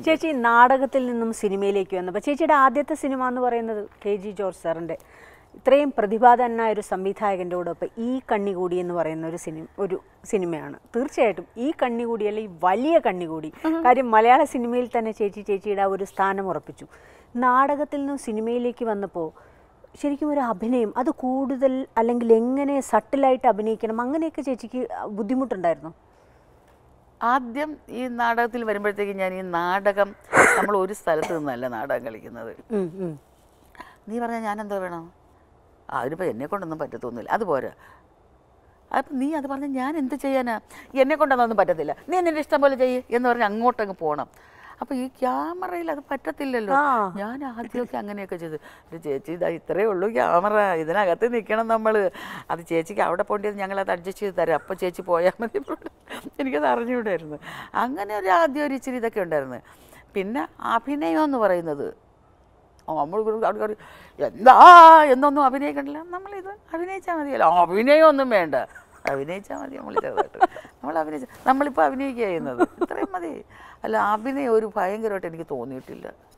ചേച്ചി നാടകത്തിൽ നിന്നും സിനിമയിലേക്ക് വന്നപ്പോൾ ചേച്ചിയുടെ ആദ്യത്തെ സിനിമ എന്ന് പറയുന്നത് കെ ജി ജോർജ് സാറിൻ്റെ ഇത്രയും പ്രതിഭാതനായ ഒരു സംവിധായകൻ്റെ കൂടൊപ്പം ഈ കണ്ണികൂടി എന്ന് പറയുന്ന ഒരു സിനിമ ഒരു സിനിമയാണ് തീർച്ചയായിട്ടും ഈ കണ്ണികൂടി അല്ലെങ്കിൽ വലിയ കണ്ണികൂടി കാര്യം മലയാള സിനിമയിൽ തന്നെ ചേച്ചി ചേച്ചിയുടെ ആ ഒരു സ്ഥാനം ഉറപ്പിച്ചു നാടകത്തിൽ നിന്നും സിനിമയിലേക്ക് വന്നപ്പോൾ ശരിക്കും ഒരു അഭിനയം അത് കൂടുതൽ അല്ലെങ്കിൽ എങ്ങനെ സട്ടിലായിട്ട് അഭിനയിക്കണം അങ്ങനെയൊക്കെ ചേച്ചിക്ക് ബുദ്ധിമുട്ടുണ്ടായിരുന്നു ആദ്യം ഈ നാടകത്തിൽ വരുമ്പോഴത്തേക്ക് ഞാൻ ഈ നാടകം നമ്മൾ ഒരു സ്ഥലത്ത് നിന്നല്ല നാടകം കളിക്കുന്നത് ഉം, ഉം. നീ പറഞ്ഞാൽ ഞാൻ എന്തോ വേണം അതിനിപ്പോൾ എന്നെ കൊണ്ടൊന്നും പറ്റത്തൊന്നുമില്ല അതുപോരാ അപ്പം നീ അത് പറഞ്ഞാൽ ഞാൻ എന്ത് ചെയ്യാനാ എന്നെ കൊണ്ടൊന്നും പറ്റത്തില്ല നീ നിന്റെ ഇഷ്ടം പോലെ ചെയ്യ് എന്ന് പറഞ്ഞ് അങ്ങോട്ടങ്ങ് പോകണം അപ്പോൾ ഈ ക്യാമറയിൽ അത് പറ്റത്തില്ലല്ലോ ആ. ഞാൻ ആദ്യമൊക്കെ അങ്ങനെയൊക്കെ ചെയ്തു ഒരു ചേച്ചി ഇതാ ഇത്രയേ ഉള്ളൂ ക്യാമറ ഇതിനകത്ത് നിൽക്കണം നമ്മൾ അത് ചേച്ചിക്ക് അവിടെ പോകേണ്ടത് ഞങ്ങളത് അഡ്ജസ്റ്റ് ചെയ്ത് തരാം അപ്പോൾ ചേച്ചി പോയാൽ മതി എനിക്കത് അറിഞ്ഞുകൂടായിരുന്നു അങ്ങനെ ഒരു ആദ്യം ഒരു ഇച്ചിരി ഇതൊക്കെ ഉണ്ടായിരുന്നു പിന്നെ അഭിനയം എന്ന് പറയുന്നത് നമ്മൾ ആൾക്കാർ എന്താ എന്നൊന്നും അഭിനയിക്കണില്ല നമ്മളിത് അഭിനയിച്ചാൽ മതിയല്ലോ അഭിനയമൊന്നും വേണ്ട അഭിനയിച്ചാൽ മതി നമ്മൾ ചെറുതായിട്ട് നമ്മൾ അഭിനയിച്ച നമ്മളിപ്പോൾ അഭിനയിക്കുക ചെയ്യുന്നത് ഇത്രയും മതി അല്ല അഭിനയം ഒരു ഭയങ്കരമായിട്ട് എനിക്ക് തോന്നിയിട്ടില്ല